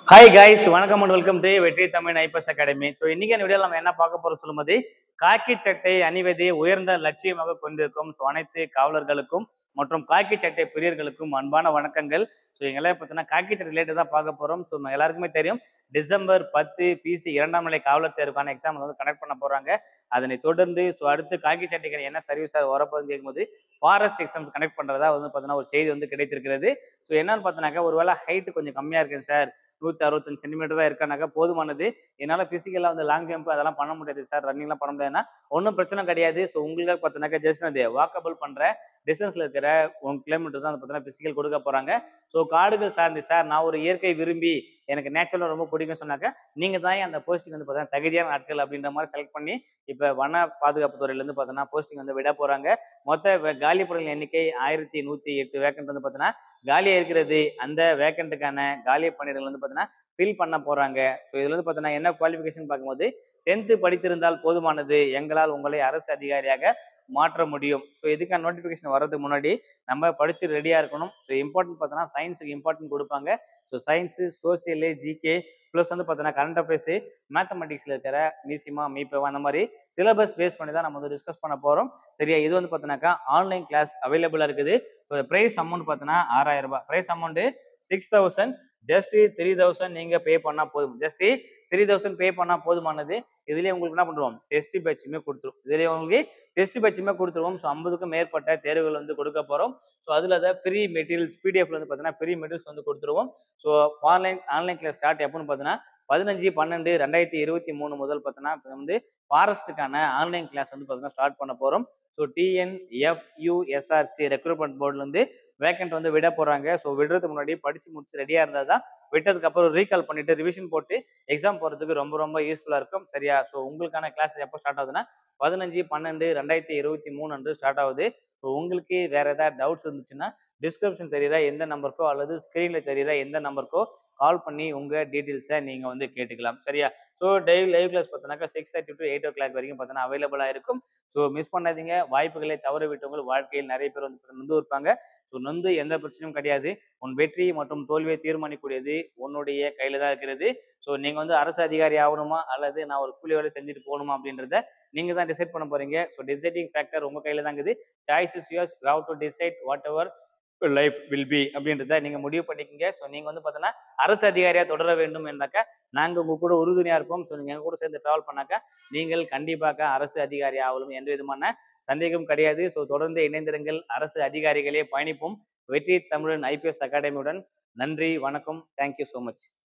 hi guys வணக்கம் and welcome to Vetri Tamil IPS academy so இன்னைக்கு video நம்ம என்ன பார்க்க போறோம் சொல்லும்போது காக்கி சட்டை அணிவதை உயர்ந்த லட்சியமாக கொண்டிருக்கும் ஸோ அனைத்து காவலர்களுக்கும் மற்றும் காக்கி சட்டை பிரியர்களுக்கும் அன்பான வணக்கங்கள் ஸோ எங்களாம் பார்த்தீங்கன்னா காக்கி சட்டை ரிலேட்டட் தான் பார்க்க போறோம் ஸோ எல்லாருக்குமே தெரியும் டிசம்பர் பத்து பிசி இரண்டாம் நிலை காவலர் தேர்வுக்கான எக்ஸாம் வந்து கனெக்ட் பண்ண போறாங்க அதனை தொடர்ந்து ஸோ அடுத்து காக்கி சட்டைக்கு என்ன சர்வீஸ் வரப்போகுதுன்னு கேட்கும்போது ஃபாரஸ்ட் எக்ஸாம்ஸ் கனெக்ட் பண்றதா வந்து பார்த்தீங்கன்னா ஒரு செய்தி வந்து கிடைத்திருக்கிறது ஸோ என்னன்னு பார்த்தீங்கன்னாக்கா ஒருவேளை ஹைட் கொஞ்சம் கம்மியா இருக்கு சார் நூற்றி அறுபத்தஞ்சு சென்டிமீட்டர் தான் இருக்கானாக்கா போதுமானது என்னால் ஃபிசிக்கலாக வந்து லாங் ஜம்ப் அதெல்லாம் பண்ண முடியாது சார் ரன்னிங்லாம் பண்ண முடியாதுன்னா ஒன்றும் பிரச்சனை கிடையாது ஸோ உங்களுக்கு பார்த்தினாக்கா ஜஸ்ட் அது வாக்கபிள் பண்ணுற டிஸ்டன்ஸில் இருக்கிற ஒன் கிலோமீட்டர் தான் பார்த்தீங்கன்னா ஃபிசிக்கல் கொடுக்க போகிறாங்க ஸோ காடுகள் சார்ந்து சார் நான் ஒரு இயற்கை விரும்பி எனக்கு நேச்சுரலாக ரொம்ப பிடிக்கும் சொன்னாக்க நீங்கள் தான் அந்த போஸ்டிங் வந்து பார்த்தீங்கன்னா தகுதியான ஆட்கள் அப்படின்ற மாதிரி செலக்ட் பண்ணி இப்போ வன பாதுகாப்பு துறையிலேருந்து பார்த்தீங்கன்னா போஸ்டிங் வந்து விட போகிறாங்க மொத்த வே- காலி பணிகள் எண்ணிக்கை ஆயிரத்தி நூற்றி எட்டு வேக்கண்ட் வந்து பார்த்தீங்கன்னா காலியாக இருக்கிறது அந்த வேக்கண்ட்டுக்கான காலி பணியிடங்கள் வந்து பார்த்தீங்கன்னா ஃபில் பண்ண போகிறாங்க ஸோ இதில் வந்து பார்த்தீங்கன்னா என்ன குவாலிஃபிகேஷன் பார்க்கும்போது டென்த்து படித்திருந்தால் போதுமானது எங்களால் உங்களை அரசு அதிகாரியாக மாற்ற முடியும் ஸோ இதுக்கான நோட்டிஃபிகேஷன் வர்றதுக்கு முன்னாடி நம்ம படிச்சு ரெடியாக இருக்கணும் ஸோ இம்பார்ட்டன்ட் பார்த்தோன்னா சயின்ஸுக்கு இம்பார்ட்டன்ட் கொடுப்பாங்க so science social GK plus வந்து பார்த்தோன்னா கரண்ட் அஃபேர்ஸு மேத்தமெட்டிக்ஸில் இருக்கிற மீசிமா மீப்பவா அந்த மாதிரி சிலபஸ் பேஸ் பண்ணி தான் நம்ம வந்து டிஸ்கஸ் பண்ண போகிறோம் சரியா இது வந்து பார்த்தோன்னாக்கா ஆன்லைன் கிளாஸ் அவைலபிளாக இருக்குது ஸோ ப்ரைஸ் அமௌண்ட் பார்த்தோன்னா ஆறாயிரம் ரூபாய் prize amount six thousand just three thousand நீங்கள் பே பண்ணால் போதும் ஜஸ்ட் த்ரீ தௌசண்ட் பே பண்ணால் போதுமானது இதுலேயே உங்களுக்கு என்ன பண்ணுறோம் டெஸ்ட் பேட்சுமே கொடுத்துரும் இதுலேயே உங்களுக்கு டெஸ்ட் பேட்சுமே கொடுத்துருவோம் ஸோ ஐம்பதுக்கும் மேற்பட்ட தேர்வுகள் வந்து கொடுக்க போகிறோம் ஸோ அதில் தான் ஃப்ரீ மெட்டீரியல்ஸ் பிடிஎஃப்ல வந்து பார்த்தீங்கன்னா ஃப்ரீ மெட்டீரியல்ஸ் வந்து கொடுத்துருவோம் so online online class start எப்போன்னு பார்த்தீங்கன்னா பதினஞ்சு பன்னெண்டு ரெண்டாயிரத்தி இருபத்தி மூணு முதல் பார்த்தீங்கன்னா இப்ப வந்து ஃபாரஸ்ட்டுக்கான ஆன்லைன் கிளாஸ் வந்து பார்த்தீங்கன்னா ஸ்டார்ட் பண்ண போகிறோம் ஸோ டிஎன்எஃப்யூஎஸ்ஆர்சி ரெக்ரூட்மெண்ட் போர்ட்லேருந்து வேக்கண்ட் வந்து விட போகிறாங்க ஸோ விடுறதுக்கு முன்னாடி படித்து முடிச்சு ரெடியாக இருந்தால் தான் விட்டதுக்கு அப்புறம் ரீகால் பண்ணிட்டு ரிவிஷன் போட்டு எக்ஸாம் போகிறதுக்கு ரொம்ப ரொம்ப யூஸ்ஃபுல்லாக இருக்கும் சரியா ஸோ உங்களுக்கான கிளாஸ் எப்போ ஸ்டார்ட் ஆகுதுன்னா பதினஞ்சு பன்னெண்டு ரெண்டாயிரத்தி இருபத்தி மூணு அன்று ஸ்டார்ட் ஆகுது ஸோ உங்களுக்கு வேற ஏதாவது டவுட்ஸ் இருந்துச்சுன்னா டிஸ்கிரிப்ஷன் தெரியுற எந்த நம்பருக்கோ அல்லது ஸ்க்ரீனில் தெரியுற எந்த நம்பருக்கோ கால் பண்ணி உங்கள் டீட்டெயில்ஸை நீங்கள் வந்து கேட்டுக்கலாம் சரியா ஸோ டெய்லி லைவ் கிளாஸ் பார்த்தோன்னாக்கா six thirty to eight o'clock வரைக்கும் பார்த்தோன்னா அவைலபிளாக இருக்கும் ஸோ மிஸ் பண்ணாதீங்க வாய்ப்புகளை தவற விட்டவங்க வாழ்க்கையில் நிறைய பேர் வந்து பார்த்தீங்கன்னா நொந்து இருப்பாங்க ஸோ நொந்து எந்த பிரச்சனையும் கிடையாது உன் வெற்றி மற்றும் தோல்வியை தீர்மானிக்கக்கூடியது உன்னுடைய கையில தான் இருக்கிறது ஸோ நீங்க வந்து அரசு அதிகாரி ஆகணுமா அல்லது நான் ஒரு கூலி வேலை செஞ்சுட்டு போகணுமா அப்படின்றத நீங்க தான் டிசைட் பண்ண போறீங்க ஸோ டிசைடிங் ஃபேக்டர் உங்க கையில தான் இருக்குது choice is yours how to decide whatever life will be அப்படின்றத நீங்க முடிவு பண்ணிக்கங்க ஸோ நீங்க வந்து பார்த்தீங்கன்னா அரசு அதிகாரியா தொடர வேண்டும் என்றாக்கா நாங்க உங்க கூட உறுதுணையா இருப்போம் ஸோ நீங்க எங்க கூட சேர்ந்து டிராவல் பண்ணாக்கா நீங்கள் கண்டிப்பாக அரசு அதிகாரி ஆகலும் எந்த விதமான சந்தேகம் கிடையாது ஸோ தொடர்ந்து இணைந்திருங்கள் அரசு அதிகாரிகளே பயணிப்போம் வெற்றி தமிழன் ஐபிஎஸ் அகாடமியுடன் நன்றி வணக்கம் தேங்க்யூ ஸோ மச்